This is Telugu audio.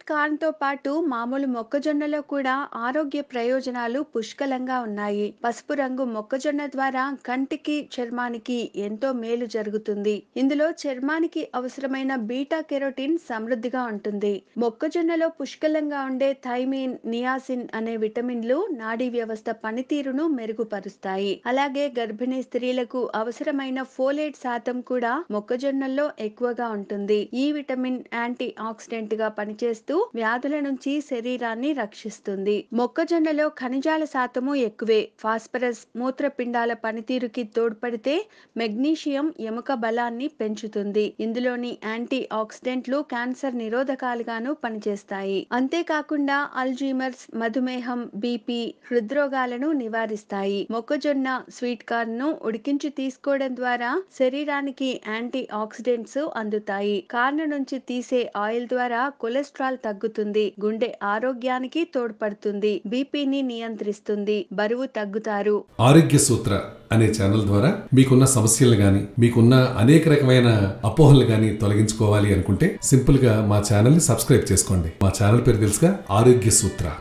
కార్న్ తో పాటు మామూలు మొక్కజొన్నలో కూడా ఆరోగ్య ప్రయోజనాలు పుష్కలంగా ఉన్నాయి పసుపు రంగు మొక్కజొన్న ద్వారా కంటికి చర్మానికి ఎంతో మేలు జరుగుతుంది ఇందులో చర్మానికి అవసరమైన బీటా కెరోటిన్ సమృద్ధిగా ఉంటుంది మొక్కజొన్నలో పుష్కలంగా ఉండే థైమిన్ నియాసిన్ అనే విటమిన్లు నాడీ వ్యవస్థ పనితీరును మెరుగుపరుస్తాయి అలాగే గర్భిణీ స్త్రీలకు అవసరమైన ఫోలేట్ శాతం కూడా మొక్కజొన్నల్లో ఎక్కువగా ఉంటుంది ఈ విటమిన్ యాంటీ ఆక్సిడెంట్ గా పనిచేస్తూ వ్యాధుల నుంచి శరీరాన్ని రక్షిస్తుంది మొక్కజొన్నలో ఖనిజాల శాతము ఎక్కువే ఫాస్ఫరస్ మూత్రపిండాల పనితీరుకి తోడ్పడితే మెగ్నీషియం ఎముక బలాన్ని పెంచుతుంది ఇందులోని యాంటీ ఆక్సిడెంట్లు క్యాన్సర్ నిరోధకాలుగాను పనిచేస్తాయి అంతేకాకుండా అల్జీమర్స్ మధుమేహం బీపీ హృద్రోగాలను నివారిస్తాయి మొక్కజొన్న స్వీట్ కార్న్ ను ఉడికించి తీసుకోవడం ద్వారా శరీరానికి యాంటీ ఆక్సిడెంట్స్ అందుతాయి కార్న్ నుంచి తీసే ఆయిల్ ద్వారా కొలెస్ట్రాల్ తగ్గుతుంది గుండె ఆరోగ్యానికి తోడ్పడుతుంది బీపీని నియంత్రిస్తుంది బరువు తగ్గుతారు ఆరోగ్య సూత్ర అనే ఛానల్ ద్వారా మీకున్న సమస్యలు గాని మీకున్న అనేక రకమైన అపోహలు గాని తొలగించుకోవాలి అనుకుంటే సింపుల్ గా మా ఛానల్ ని సబ్స్క్రైబ్ చేసుకోండి మా ఛానల్ పేరు తెలుసుగా ఆరోగ్య సూత్ర